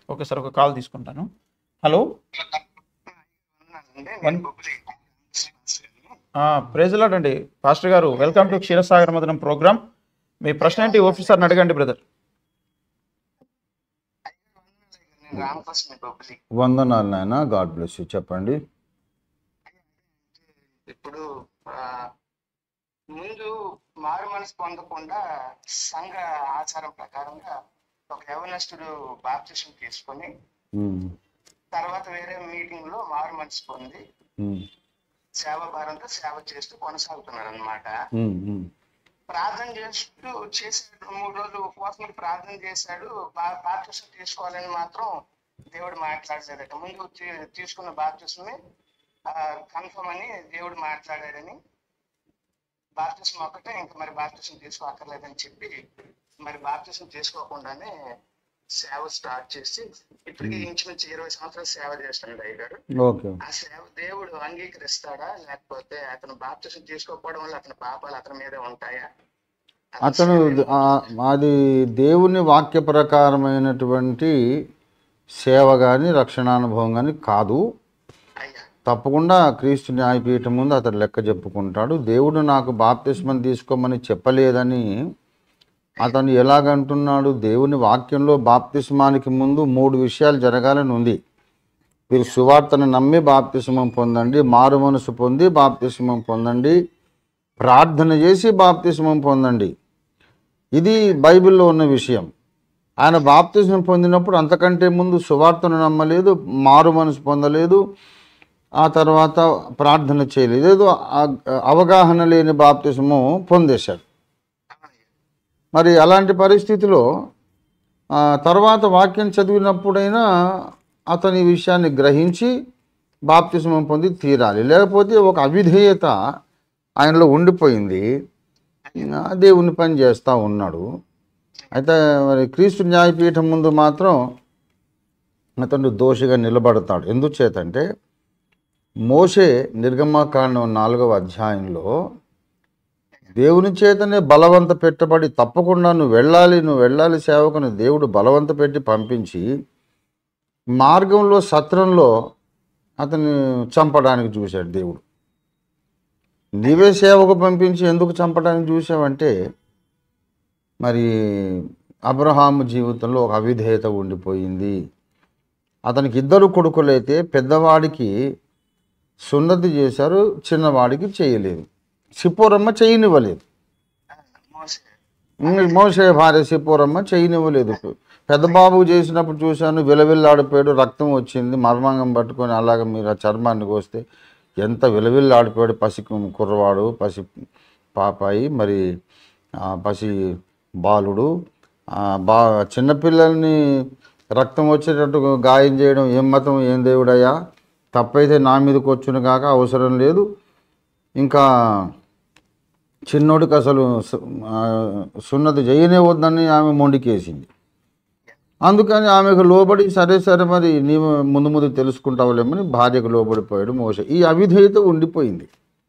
Okay sir ఒక call తీసుకుంటాను hello వన్ ప్రేజలాడ్ అండి పాస్టర్ గారు welcome to Ksheerasagar Madhanam program మీ ప్రశ్న ఏంటి ఆఫీసర్ని అడగండి బ్రదర్ నేను రామకృష్ణ బొబ్బిలి వందనాలు నాయన గాడ్ బ్లెస్ యూ చెప్పండి ఇప్పుడు ఆ, ముందు మారు మనసు పొందకుండా సంఘ ఆచారం ప్రకారంగా ఒక యవనస్తుడు బాప్తిసం తీసుకొని ఉమ్, తర్వాత వేరే మీటింగ్ లో మారు మనసు పొంది ఉమ్, సేవ భారంతో సేవ చేస్తూ కొనసాగుతున్నాడు అనమాట ఉమ్, ఉమ్, ప్రార్థన చేస్తూ చేసాడు మూడు రోజులు ఉపవాసం ఉండి ప్రార్థన చేశాడు బా- బాప్తిసం తీసుకోవాలని మాత్రం దేవుడు మాట్లాడలేదట ముందు తీ- తీసుకున్న బాప్తిసమే కన్ఫర్మ్ అని దేవుడు మాట్లాడాడని బాప్తిసం ఒక్కటే ఇంకా మరి బాప్తిసం తీసుకోక్కర్లేదని చెప్పి మరి బాప్తిసం తీసుకోకుండానే సేవ స్టార్ట్ చేసి ఇప్పటికి ఇంచుమించు ఇరవై సంవత్సరాలు సేవ చేస్తున్నాడు అయ్యారు ఓకే ఆ సేవ దేవుడు అంగీకరిస్తాడా లేకపోతే అతను బాప్తిసం తీసుకోకపోవడం వల్ల అతని పాపాలు అతని మీదే ఉంటాయా అతను ఆ, అది దేవుని వాక్య ప్రకారమైనటువంటి సేవ కానీ రక్షణానుభవం కానీ కాదు అయ్యా తప్పకుండా క్రీస్తు న్యాయపీఠం ముందు అతను లెక్క చెప్పుకుంటాడు దేవుడు నాకు బాప్తిస్మం తీసుకోమని చెప్పలేదని అతను ఎలాగంటున్నాడు దేవుని వాక్యంలో బాప్తిస్మానికి ముందు మూడు విషయాలు జరగాలని ఉంది మీరు సువార్తను నమ్మి బాప్తిస్మం పొందండి మారు మనసు పొంది బాప్తిస్మం పొందండి ప్రార్థన చేసి బాప్తిస్మం పొందండి ఇది బైబిల్లో ఉన్న విషయం ఆయన బాప్తిజం పొందినప్పుడు అంతకంటే ముందు సువార్తను నమ్మలేదు మారు మనసు పొందలేదు ఆ తర్వాత ప్రార్థన చేయలేదు ఏదో ఆ- అవగాహన లేని బాప్తిజము పొందేశాడు మరి అలాంటి పరిస్థితిలో ఆ, తర్వాత వాక్యం చదివినప్పుడైనా అతని ఈ విషయాన్ని గ్రహించి బాప్తిజమం పొంది తీరాలి లేకపోతే ఒక అవిధేయత ఆయనలో ఉండిపోయింది ఆ, దేవుని పని చేస్తూ ఉన్నాడు అయితే మరి క్రీస్తు న్యాయపీఠం ముందు మాత్రం అతను దోషిగా నిలబడతాడు ఎందుచేతంటే మోషే నిర్గమకాండం నాలుగవ అధ్యాయంలో దేవుని చేతనే బలవంత పెట్టబడి తప్పకుండా నువ్వు వెళ్ళాలి నువ్వు వెళ్ళాలి సేవకుని దేవుడు బలవంత పెట్టి పంపించి మార్గంలో సత్రంలో అతన్ని చంపడానికి చూశాడు దేవుడు నీవే సేవకు పంపించి ఎందుకు చంపడానికి చూసావంటే మరి అబ్రహాము జీవితంలో ఒక అవిధేయత ఉండిపోయింది అతనికి ఇద్దరు కొడుకులైతే పెద్దవాడికి సున్నతి చేశారు చిన్నవాడికి చేయలేదు సిపోరమ్మ చేయనివ్వలేదు మోసే ఇంక మోసే భార్య సిపోరమ్మ చేయనివ్వలేదు పెద్ద బాబు చేసినప్పుడు చూశాను విలవిల్లాడిపోయాడు రక్తం వచ్చింది మర్మాంగం పట్టుకొని అలాగ మీరు ఆ చర్మాన్ని కోస్తే ఎంత విలవిల్లాడిపోయాడు పసి కు- కుర్రవాడు పసి పాపాయి మరి ఆ పసి బాలుడు ఆ బా చిన్నపిల్లల్ని రక్తం వచ్చేటట్టు గాయం చేయడం ఏం మతం ఏం దేవుడయ్యా తప్పైతే నా మీదకి వచ్చును కాక అవసరం లేదు ఇంకా చిన్నోడికి అసలు సు- ఆ, సున్నతి చేయనే వద్దని ఆమె మొండికేసింది అందుకని ఆమెకు లోబడి సరే సరే మరి నీవు ముందు ముందు తెలుసుకుంటావులేమని భార్యకు లోబడిపోయాడు మోస ఈ అవిధేయత ఉండిపోయింది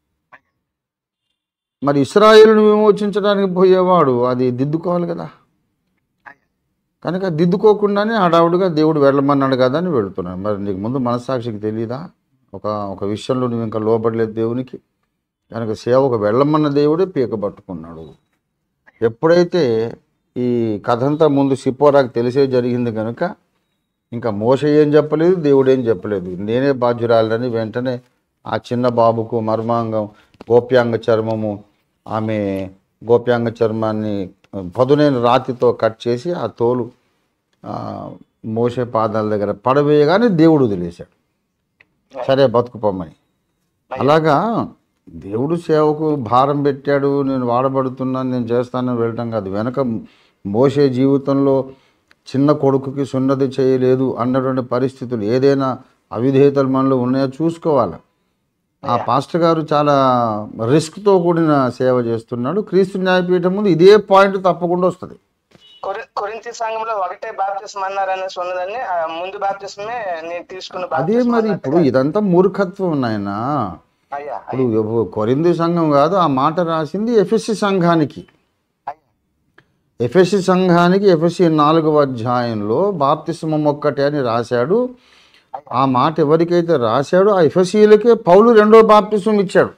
మరి ఇస్రాయేలును విమోచించడానికి పోయేవాడు అది దిద్దుకోవాలి కదా కనుక దిద్దుకోకుండానే హడావుడిగా దేవుడు వెళ్ళమన్నాడు కదా అని వెళుతున్నాడు మరి నీకు ముందు మనస్సాక్షికి తెలియదా ఒక ఒక విషయంలో నువ్వు ఇంకా లోబడలేదు దేవునికి కనుక సేవకు వెళ్ళమన్న దేవుడే పీక పట్టుకున్నాడు ఎప్పుడైతే ఈ కథ అంతా ముందు సిపోరాకు తెలిసే జరిగింది కనుక ఇంకా మోస ఏం చెప్పలేదు దేవుడు ఏం చెప్పలేదు నేనే బాధ్యురాలని వెంటనే ఆ చిన్న బాబుకు మర్మాంగం గోప్యాంగ చర్మము ఆమె గోప్యాంగ చర్మాన్ని పదునైన రాతితో కట్ చేసి ఆ తోలు ఆ, మోసే పాదాల దగ్గర పడవేయగానే దేవుడు వదిలేశాడు సరే బతుకుపోమ్మని అలాగా దేవుడు సేవకు భారం పెట్టాడు నేను వాడబడుతున్నాను నేను చేస్తానని వెళ్ళటం కాదు వెనక మోసే జీవితంలో చిన్న కొడుకుకి సున్నతి చేయలేదు అన్నటువంటి పరిస్థితులు ఏదైనా అవిధేయతలు మనలో ఉన్నాయో చూసుకోవాలి ఆ పాస్టర్ గారు చాలా రిస్క్తో కూడిన సేవ చేస్తున్నాడు క్రీస్తు న్యాయపీఠం ముందు ఇదే పాయింట్ తప్పకుండా వస్తుంది కొరి- కొరింథీ సంఘంలో ఒకటే బాప్తిసం అన్నారనేసి ఉన్నదని ఆ ముందు బాప్తిసమే నేను తీసుకున్న అదే బాప్తిసం మరి ఇప్పుడు ఇదంతా మూర్ఖత్వం నాయనా అయ్యా ఇప్పుడు ఎవ- కొరింథీ సంఘం కాదు ఆ మాట రాసింది ఎఫ్ఎస్సి సంఘానికి అయ్యా ఎఫ్ఎస్సి సంఘానికి ఎఫ్ఎస్సి నాలుగవ అధ్యాయంలో బాప్తిస్మం ఒక్కటే అని రాశాడు ఆ మాట ఎవరికైతే రాశాడో ఆ ఎఫ్ఎస్సీలకే పౌలు రెండో బాప్తిస్మం ఇచ్చాడు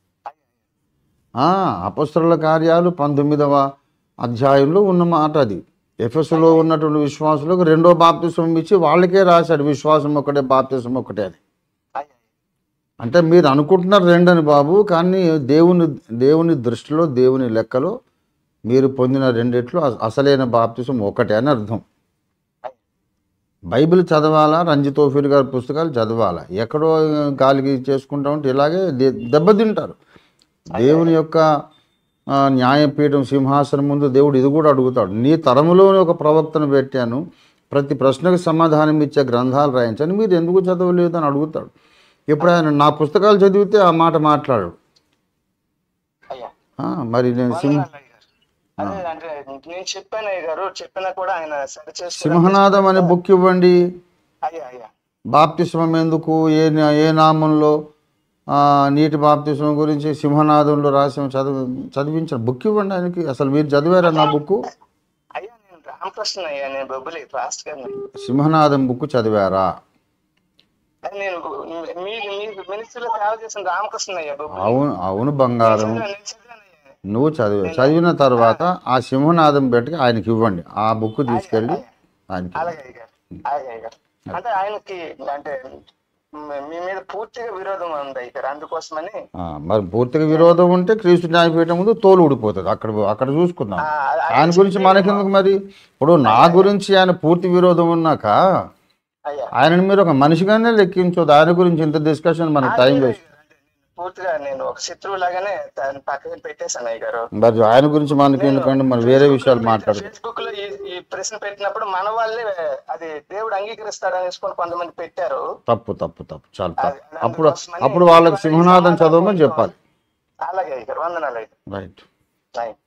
ఆ, అపస్తుల కార్యాలు పంతొమ్మిదవ అధ్యాయంలో ఉన్న మాట అది ఎఫ్ఎస్లో ఉన్నటువంటి విశ్వాసులకు రెండో బాప్తిస్మం ఇచ్చి వాళ్ళకే రాశాడు విశ్వాసం ఒకటే బాప్తిస్మం ఒకటే అని అయ్యా అంటే మీరు అనుకుంటున్నారు రెండని బాబు కానీ దేవుని దేవుని దృష్టిలో దేవుని లెక్కలో మీరు పొందిన రెండిట్లో అస- అసలైన బాప్తిసం ఒకటే అని అర్థం బైబిల్ చదవాలా రంజితోఫీర్ గారి పుస్తకాలు చదవాలా ఎక్కడో గాలికి చేసుకుంటా ఉంటే ఇలాగే దే- దెబ్బతింటారు దేవుని యొక్క ఆ, న్యాయపీఠం సింహాసనం ముందు దేవుడు ఇది కూడా అడుగుతాడు నీ తరములోని ఒక ప్రవక్తను పెట్టాను ప్రతి ప్రశ్నకు సమాధానం ఇచ్చే గ్రంథాలు రాయించని మీరు ఎందుకు చదవలేదు అని అడుగుతాడు ఇప్పుడు ఆయన నా పుస్తకాలు చదివితే ఆ మాట మాట్లాడు అయ్యా ఆ, మరి నేను సింహ వందనాలు అయ్య గారు. అదే అంటే నేను చెప్పాను అయ్య గారు చెప్పినా కూడా ఆయన సరి చేసుకుని సింహనాదం అనే బుక్ ఇవ్వండి అయ్యా అయ్యా బాప్తిస్మం ఎందుకు ఏ నా- ఏ నామంలో ఆ, నీటి బాప్తిస్మం గురించి సింహనాదంలో రాసి చదివి చదివించిన బుక్ ఇవ్వండి ఆయనకి అసలు మీరు చదివారా నా బుక్ అయ్యా నేను రామకృష్ణ అయ్యా నేను బొబ్బులి ఫాస్ట్ గారిని సింహనాదం బుక్ చదివారా అది నేను మీ మీ మినిస్ట్రీలో సేవ చేసిన రామకృష్ణ అయ్యా బొబ్బులి అవును అవును బంగారం చదివాను, నేను చదివాను అయ్యా నువ్వు చదివి చదివిన తర్వాత ఆ సింహనాదం పెట్టి ఆయనకి ఇవ్వండి ఆ బుక్ తీసుకెళ్ళి ఆయనకి అలాగే అయ్య గారు అలాగే అయ్య గారు అంటే ఆయనకి అంటే మీ- మీ మీద పూర్తిగా విరోధం ఉంది అయ్య గారు అందుకోసమని ఆ, మరి పూర్తిగా విరోధం ఉంటే క్రీస్తు న్యాయపీఠం ముందు తోలు ఊడిపోతుంది అక్కడ అక్కడ చూసుకుందాం ఆ, ఆయన గురించి మనకెందుకు మరి ఇప్పుడు నా గురించి ఆయన పూర్తి విరోధం ఉన్నాక అయ్యా ఆయనని మీరు ఒక మనిషిగానే లెక్కించదు ఆయన గురించి ఇంత డిస్కషన్ మనకు టైం వేస్ట్ పూర్తిగా నేను ఒక శత్రువు లాగానే దాన్ని పక్కన పెట్టేశాను అయ్య గారు మరి ఆయన గురించి మనకి ఎందుకంటే మరి వేరే విషయాలు మాట్లాడు ఫేస్బుక్ లో ఈ ఈ ప్రశ్న పెట్టినప్పుడు మన వాళ్ళే అది దేవుడు అంగీకరిస్తాడు అనేసుకొని కొంతమంది పెట్టారు తప్పు తప్పు తప్పు చాలా తప్పు అది- అప్పుడు అందుకోసమని అప్పుడు వాళ్ళకి సింహనాదం చదవమని చెప్పాలి అలాగే అయ్య గారు వందనాలు అయ్య రైట్ గారు.